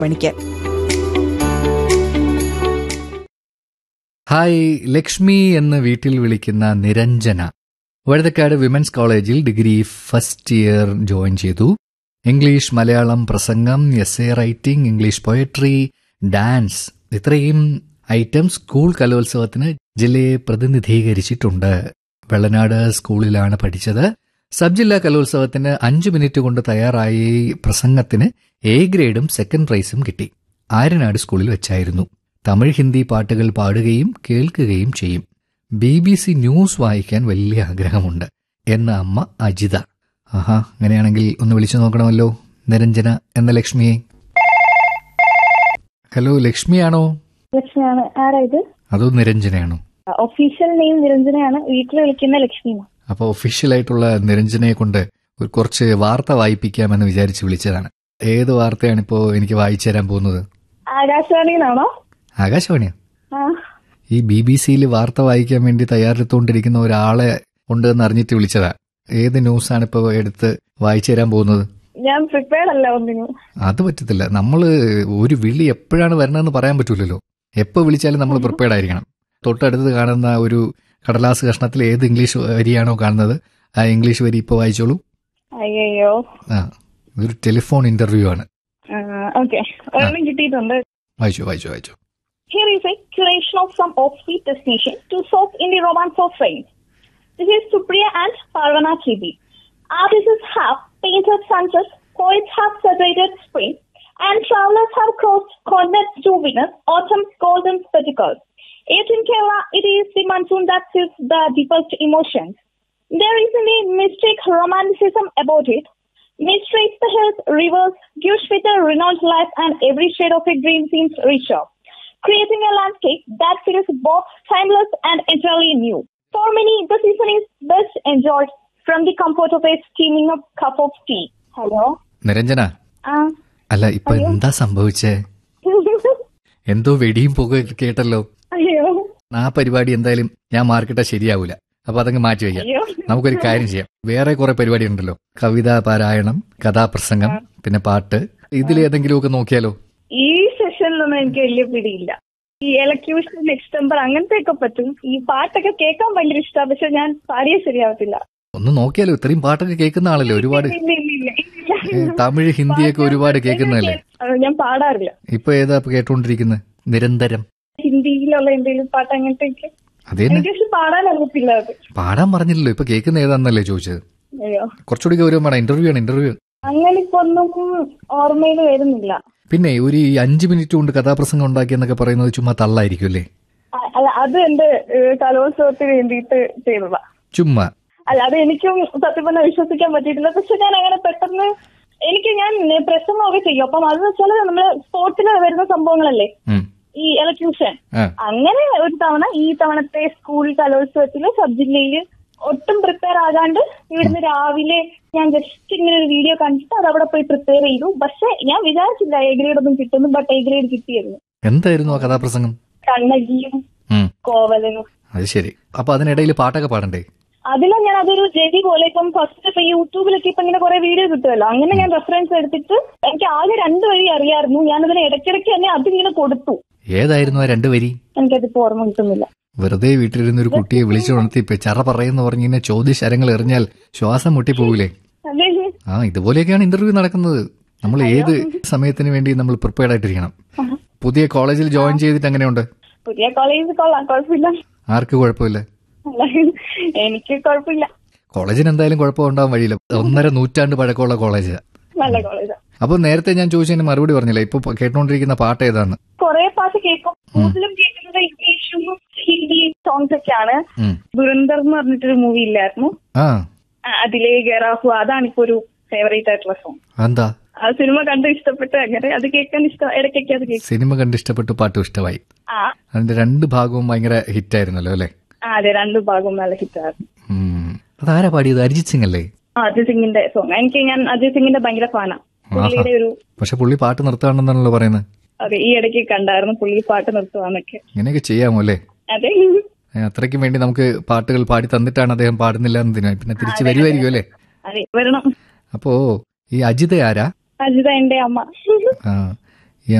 പണിക്ക് ഹായ് ലക്ഷ്മി എന്ന് വീട്ടിൽ വിളിക്കുന്ന നിരഞ്ജന വഴുതക്കാട് വിമൻസ് കോളേജിൽ ഡിഗ്രി ഫസ്റ്റ് ഇയർ ജോയിൻ ചെയ്തു ഇംഗ്ലീഷ് മലയാളം പ്രസംഗം essay writing English poetry dance ഇത്രയും ഐറ്റം സ്കൂൾ കലോത്സവത്തിന് ജില്ലയെ പ്രതിനിധീകരിച്ചിട്ടുണ്ട് വെള്ളനാട് സ്കൂളിലാണ് പഠിച്ചത് സബ് ജില്ലാ കലോത്സവത്തിന് അഞ്ചു മിനിറ്റ് കൊണ്ട് തയ്യാറായി പ്രസംഗത്തിന് എ ഗ്രേഡും സെക്കൻഡ് പ്രൈസും കിട്ടി ആര്യനാട് സ്കൂളിൽ വെച്ചായിരുന്നു തമിഴ് ഹിന്ദി പാട്ടുകൾ പാടുകയും കേൾക്കുകയും ചെയ്യും ബി ബി സി ന്യൂസ് വായിക്കാൻ വലിയ ആഗ്രഹമുണ്ട് എന്ന അമ്മ അജിത ആഹാ അങ്ങനെയാണെങ്കിൽ ഒന്ന് വിളിച്ചു നോക്കണമല്ലോ നിരഞ്ജന എന്ന ലക്ഷ്മിയെ ഹലോ ലക്ഷ്മിയാണോ ലക്ഷ്മിയാണ് ആരാ ഇത് അതോ നിരഞ്ജനയാണോ ഒഫീഷ്യൽ നെയിം നിരഞ്ജനയാണ് വീട്ടിൽ വിളിക്കുന്ന ലക്ഷ്മി അപ്പോൾ ഒഫീഷ്യലായിട്ടുള്ള നിരഞ്ജനയെ കൊണ്ട് ഒരു കുറച്ച് വാർത്ത വായിപ്പിക്കാമെന്ന് വിചാരിച്ച് വിളിച്ചതാണ് ഏത് വാർത്തയാണ് ഇപ്പോൾ എനിക്ക് വായിച്ചു തരാൻ പോകുന്നത് ആകാശവാണിന്നാണോ ആകാശവാണിയാ ആ ഈ ബി ബി സിയിൽ വാർത്ത വായിക്കാൻ വേണ്ടി തയ്യാറെടുത്തുകൊണ്ടിരിക്കുന്ന ഒരാളെ ഉണ്ട് എന്ന് അറിഞ്ഞിട്ട് വിളിച്ചതാ ഏത് ന്യൂസാണ് ഇപ്പോൾ എടുത്ത് വായിച്ചു തരാൻ പോകുന്നത് ഞാൻ പ്രിപ്പയർഡ് അല്ല ഒന്നിനും അത് പറ്റത്തില്ല നമ്മൾ ഒരു വിളി എപ്പോഴാണ് വരണമെന്ന് പറയാൻ പറ്റൂലല്ലോ എപ്പോൾ വിളിച്ചാലും നമ്മൾ പ്രിപ്പയർഡ് ആയിരിക്കണം തൊട്ടടുത്ത് കാണുന്ന ഒരു കടലാസ് കഷ്ണത്തിൽ ഏത് ഇംഗ്ലീഷ് വരിയാണോ കാണുന്നത് ആ ഇംഗ്ലീഷ് വരി ഇപ്പോൾ വായിച്ചോളൂ അയ്യോ ആ ഇതൊരു ടെലിഫോൺ ഇന്റർവ്യൂ ആണ് ഓക്കെ ഒരെണ്ണം കിട്ടിയിട്ടുണ്ട് വായിച്ചു വായിച്ചു വായിച്ചു Here is a curation of some offbeat destination to soak in the romance of fame. This is Supriya and Parvana Chibi. Artists have painted sunsets, poets have celebrated spring, and travelers have crossed continents to witness autumn's golden spectacles. Yet in Kerala, it is the monsoon that fills the deepest emotions. There is a mystic romanticism about it. Mistreats the hills, rivers, gives with a renowned life, and every shade of a dream seems richer creating a landscape that feels both timeless and entirely new. For many, the season is best enjoyed from the comfort of a steaming up cup of tea. Hello? Niranjana Ah. അല്ല ഇപ്പൊ എന്താ സംഭവിച്ചേ എന്തോ വെടിയും പുക കേട്ടല്ലോ അയ്യോ ആ പരിപാടി എന്തായാലും ഞാൻ മാർക്കിട്ട ശരിയാവൂല അപ്പൊ അതങ്ങ് മാറ്റി വയ്ക്കാം അയ്യോ നമുക്കൊരു കാര്യം ചെയ്യാം വേറെ കുറെ പരിപാടി ഉണ്ടല്ലോ കവിതാ പാരായണം കഥാപ്രസംഗം പിന്നെ പാട്ട് ഇതിലേതെങ്കിലുമൊക്കെ നോക്കിയാലോ ഈ സെഷനിലൊന്നും എനിക്ക് വലിയ പിടിയില്ല ഈ എലക്യൂഷൻ എക്സ്റ്റംബർ അങ്ങനത്തെ ഒക്കെ പറ്റും ഈ പാട്ടൊക്കെ കേൾക്കാൻ ഭയങ്കര ഇഷ്ടമാണ് പക്ഷെ ഞാൻ പാടിയ ശരിയാവത്തില്ല ഒന്ന് നോക്കിയാലോ ഇത്രയും പാട്ടൊക്കെ കേൾക്കുന്ന ആളല്ലേ ഒരുപാട് ഇല്ല ഇല്ല ഇല്ല ഇല്ല ഏ, തമിഴ് ഹിന്ദിയൊക്കെ ഒരുപാട് കേൾക്കുന്നതല്ലേ അത് ഞാൻ പാടാറില്ല ഇപ്പൊ ഏതാ ഇപ്പൊ കേട്ടോണ്ടിരിക്കുന്നത് നിരന്തരം ഹിന്ദിയിലുള്ള എന്തെങ്കിലും പാട്ട് അങ്ങനത്തെ ഒക്കെ അതേ എനിക്ക് പക്ഷെ പാടാൻ അറിയത്തില്ല അത് പാടാൻ പറഞ്ഞില്ലല്ലോ ഇപ്പൊ കേൾക്കുന്ന ഏതാന്നല്ലേ ചോദിച്ചത് അയ്യോ കുറച്ചുകൂടി ഗൗരവമാണ് ഇന്റർവ്യൂ ആണ് ഇന്റർവ്യൂ അങ്ങനെ ഇപ്പൊ ഒന്നും ഓർമ്മയിൽ വരുന്നില്ല പിന്നെ ഒരു ഈ അഞ്ച് മിനിറ്റ് കൊണ്ട് കഥാപ്രസംഗം ഉണ്ടാക്കിയെന്നൊക്കെ പറയുന്നത് ചുമ്മാ തള്ളായിരിക്കും അല്ലേ അ- അല്ല അത് എന്റെ ഏഹ്, കലോത്സവത്തിന് വേണ്ടിയിട്ട് ചെയ്തതാ ചുമ്മാ അല്ല അത് എനിക്കും സത്യം പറഞ്ഞാൽ വിശ്വസിക്കാൻ പറ്റിയിട്ടില്ല പക്ഷെ ഞാൻ അങ്ങനെ പെട്ടെന്ന് എനിക്ക് ഞാൻ പ്രസംഗമൊക്കെ ചെയ്യും അപ്പം അത് വെച്ചാൽ നമ്മള് സ്പോർട്സിൽ വരുന്ന സംഭവങ്ങളല്ലേ ഉം. ഈ എലക്യൂഷൻ ആ അങ്ങനെ ഒരു തവണ ഈ തവണത്തെ സ്കൂൾ കലോത്സവത്തില് സബ് ജില്ലയില് ഒട്ടും പ്രിപ്പയർ ആകാണ്ട് ഇവിടുന്ന് രാവിലെ ഞാൻ ജസ്റ്റ് ഇങ്ങനെ ഒരു വീഡിയോ കണ്ടിട്ട് അത് അവിടെ പോയി പ്രിപ്പയർ ചെയ്തു പക്ഷെ ഞാൻ വിചാരിച്ചില്ല എ ഗ്രേഡ് ഒന്നും കിട്ടുന്നു ബട്ട് എ ഗ്രേഡ് കിട്ടിയിരുന്നു എന്തായിരുന്നു ആ കഥാപ്രസംഗം കണ്ണകിയും ഉം. കോവലനും അത് ശരി അപ്പൊ അതിനിടയിൽ പാട്ടൊക്കെ പാടണ്ടേ അതിലാ ഞാൻ അതൊരു ജെഡി പോലെ ഇപ്പം ഫസ്റ്റ് ഇപ്പൊ യൂട്യൂബിലൊക്കെ ഇപ്പൊ ഇങ്ങനെ കുറെ വീഡിയോ കിട്ടുമല്ലോ അങ്ങനെ ഞാൻ റെഫറൻസ് എടുത്തിട്ട് എനിക്ക് ആകെ രണ്ട് വഴി അറിയായിരുന്നു ഞാൻ അതിന് ഇടയ്ക്കിടയ്ക്ക് തന്നെ അതിങ്ങനെ കൊടുത്തു ഏതായിരുന്നു ആ രണ്ട് വരി എനിക്കതിപ്പോ ഓർമ്മ കിട്ടുന്നില്ല വെറുതെ വീട്ടിലിരുന്ന ഒരു കുട്ടിയെ വിളിച്ചുണർത്തി ഇപ്പൊ ചറ പറയുന്ന പറഞ്ഞ് ഇങ്ങനെ ചോദ്യശരങ്ങൾ എറിഞ്ഞാൽ ശ്വാസം മുട്ടിപ്പോകൂലേ അതെ ആ ഇതുപോലെയൊക്കെയാണ് ഇന്റർവ്യൂ നടക്കുന്നത് നമ്മൾ ഏത് സമയത്തിന് വേണ്ടി നമ്മൾ പ്രിപ്പയർഡ് ആയിട്ടിരിക്കണം പുതിയ കോളേജിൽ ജോയിൻ ചെയ്തിട്ട് എങ്ങനെയുണ്ട് പുതിയ കോളേജ് കൊള്ളാം കുഴപ്പമില്ല ആർക്ക് കുഴപ്പമില്ല അല്ല എനിക്ക് കുഴപ്പമില്ല കോളേജിന് എന്തായാലും കുഴപ്പമുണ്ടാവാൻ വഴിയില്ല ഒന്നര നൂറ്റാണ്ട് പഴക്കമുള്ള കോളേജ് നല്ല കോളേജാ അപ്പൊ നേരത്തെ ഞാൻ ചോദിച്ചതിന് മറുപടി പറഞ്ഞില്ല ഇപ്പൊ കേട്ടോണ്ടിരിക്കുന്ന പാട്ട് ഏതാന്ന് കുറെ പാട്ട് കേൾക്കും കൂടുതലും കേൾക്കുന്നത് ഇംഗ്ലീഷും ഹിന്ദി സോങ്സ് ഒക്കെയാണ് ഉം. ദുരന്തർ എന്ന് പറഞ്ഞിട്ടൊരു മൂവി ഇല്ലായിരുന്നു ആ ആ, അതിലെ ഗറാഹു അതാണ് ഇപ്പൊ ഒരു ഫേവറേറ്റ് ആയിട്ടുള്ള സോങ് എന്താ ആ സിനിമ കണ്ട് ഇഷ്ടപ്പെട്ട് അങ്ങനെ അത് കേൾക്കാൻ ഇഷ്ടം ഇടയ്ക്കൊക്കെ അത് കേൾക്കും സിനിമ കണ്ട് ഇഷ്ടപ്പെട്ടു പാട്ടും ഇഷ്ടമായി ആ അതിന്റെ രണ്ട് ഭാഗവും ഭയങ്കര ഹിറ്റായിരുന്നല്ലോ അല്ലെ ആ, അതെ രണ്ടു ഭാഗവും നല്ല ഹിറ്റായിരുന്നു അതാരാ പാടിയത് അരിജിത് സിംഗ് അല്ലേ ആ അജിത് സിംഗിന്റെ സോങ് എനിക്ക് ഞാൻ അജിത് സിംഗിന്റെ ഭയങ്കര ഫാനാ പുള്ളിയുടെ ഒരു പക്ഷെ പുള്ളി പാട്ട് നിർത്താണെന്നാണല്ലോ പറയുന്നത് അതെ ഈ ഇടയ്ക്ക് കണ്ടായിരുന്നു പുള്ളി പാട്ട് നിർത്തുവാന്നൊക്കെ ഇങ്ങനെയൊക്കെ ചെയ്യാമോ അല്ലേ അതെ ഏ, അത്രയ്ക്കും വേണ്ടി നമുക്ക് പാട്ടുകൾ പാടി തന്നിട്ടാണ് അദ്ദേഹം പാടുന്നില്ല എന്നതിന് പിന്നെ തിരിച്ചു വരുമായിരിക്കും അല്ലേ അതെ വരണം അപ്പോ ഈ അജിത ആരാ അജിത എന്റെ അമ്മ ആ